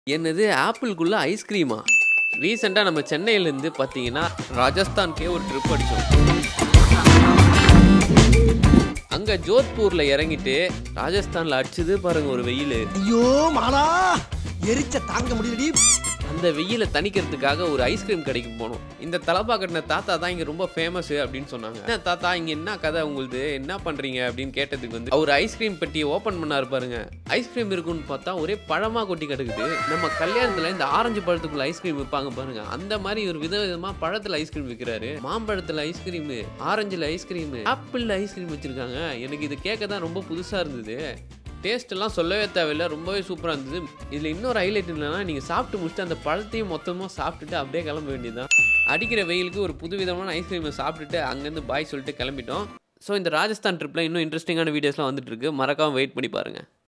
என்னது ஆப்பிள்குள்ள ஐஸ்கிரீமா ரீசெண்டாக நம்ம சென்னையிலேருந்து பார்த்தீங்கன்னா ராஜஸ்தான்கே ஒரு ட்ரிப் அடித்தோம் அங்கே ஜோத்பூரில் இறங்கிட்டு ராஜஸ்தானில் அடிச்சது பாருங்க ஒரு வெயில் ஐயோ மாலா எரிச்ச தாங்க முடியலடி அந்த வெயிலை தணிக்கிறதுக்காக ஒரு ஐஸ்கிரீம் கடைக்கு போனோம் இந்த தலப்பா கட்டின தாத்தா தான் இங்கே ரொம்ப ஃபேமஸ் அப்படின்னு சொன்னாங்க என்ன தாத்தா இங்கே என்ன கதை உங்களுது என்ன பண்ணுறீங்க அப்படின்னு கேட்டதுக்கு வந்து அவர் ஐஸ்கிரீம் பெட்டியை ஓப்பன் பண்ணாரு பாருங்க ஐஸ்கிரீம் இருக்குன்னு பார்த்தா ஒரே பழமாக கொட்டி கிடக்குது நம்ம கல்யாணத்தில் இந்த ஆரஞ்சு பழத்துக்குள்ள ஐஸ்கிரீம் விற்பாங்க பாருங்க அந்த மாதிரி ஒரு விதவிதமாக பழத்தில் ஐஸ்கிரீம் விற்கிறாரு மாம்பழத்தில் ஐஸ்கிரீமு ஆரஞ்சில் ஐஸ்கிரீமு ஆப்பிளில் ஐஸ்கிரீம் வச்சுருக்காங்க எனக்கு இது கேட்க தான் ரொம்ப புதுசாக இருந்தது டேஸ்ட் எல்லாம் சொல்லவே தேவையில்லை ரொம்பவே சூப்பராக இருந்தது இதில் இன்னொரு ஹைலைட் என்னன்னா நீங்கள் சாப்பிட்டு முடிச்சுட்டு அந்த பழத்தையும் மொத்தமாக சாப்பிட்டுட்டு அப்படியே கிளம்ப வேண்டியதுதான் அடிக்கிற வெயிலுக்கு ஒரு புது விதமான ஐஸ்கிரீமை சாப்பிட்டுட்டு அங்கேருந்து பாய் சொல்லிட்டு கிளம்பிட்டோம் ஸோ இந்த ராஜஸ்தான் ட்ரிப்பில் இன்னும் இன்ட்ரெஸ்டிங்கான வீடியோஸ்லாம் வந்துட்டு இருக்கு மறக்காம வெயிட் பண்ணி பாருங்கள்